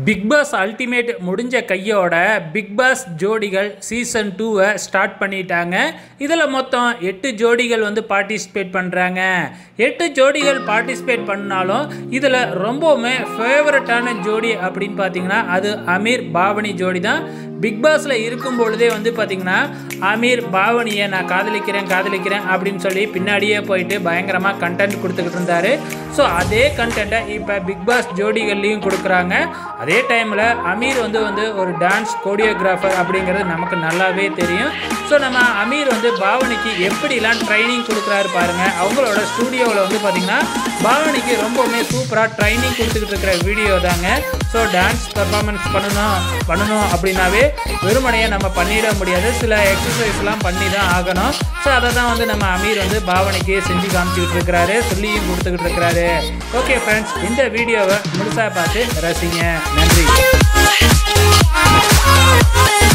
big pass ultimate முடிஞ்ச கையோட Bigg Boss ஜோடிகள் சீசன் டூவை ஸ்டார்ட் பண்ணிட்டாங்க இதில் மொத்தம் எட்டு ஜோடிகள் வந்து பார்ட்டிசிபேட் பண்ணுறாங்க எட்டு ஜோடிகள் பார்ட்டிசிபேட் பண்ணாலும் இதில் ரொம்பவுமே ஃபேவரட்டான ஜோடி அப்படின்னு பார்த்தீங்கன்னா அது அமீர் பாவனி ஜோடி தான் பிக் பாஸில் இருக்கும் பொழுதே வந்து பார்த்தீங்கன்னா அமீர் பாவனியை நான் காதலிக்கிறேன் காதலிக்கிறேன் அப்படின்னு சொல்லி பின்னாடியே போயிட்டு பயங்கரமாக கண்டென்ட் கொடுத்துக்கிட்டு இருந்தாரு ஸோ அதே கண்டென்ட்டை இப்போ பிக் பாஸ் ஜோடிகள்லையும் கொடுக்குறாங்க அதே டைமில் அமீர் வந்து வந்து ஒரு டான்ஸ் கோரியோகிராஃபர் அப்படிங்கிறது நமக்கு நல்லாவே தெரியும் ஸோ நம்ம அமீர் வந்து பாவனிக்கு எப்படிலாம் ட்ரைனிங் கொடுக்குறாரு பாருங்க அவங்களோட ஸ்டூடியோவில் வந்து பார்த்தீங்கன்னா பாவனிக்கு ரொம்பவுமே சூப்பராக ட்ரைனிங் கொடுத்துக்கிட்டு இருக்கிற வீடியோ தாங்க ஸோ டான்ஸ் பர்ஃபார்மன்ஸ் பண்ணணும் பண்ணணும் அப்படின்னாவே வெறுமனையை நம்ம பண்ணிட முடியாது சில எக்ஸசைஸ்லாம் பண்ணி தான் ஆகணும் ஸோ அதை தான் வந்து நம்ம அமீர் வந்து பாவனைக்கு செஞ்சு காமிச்சிக்கிட்டு இருக்கிறாரு சொல்லியும் கொடுத்துக்கிட்டு இருக்கிறாரு ஓகே ஃப்ரெண்ட்ஸ் இந்த வீடியோவை முழுசாக பார்த்து ரசிங்க நன்றி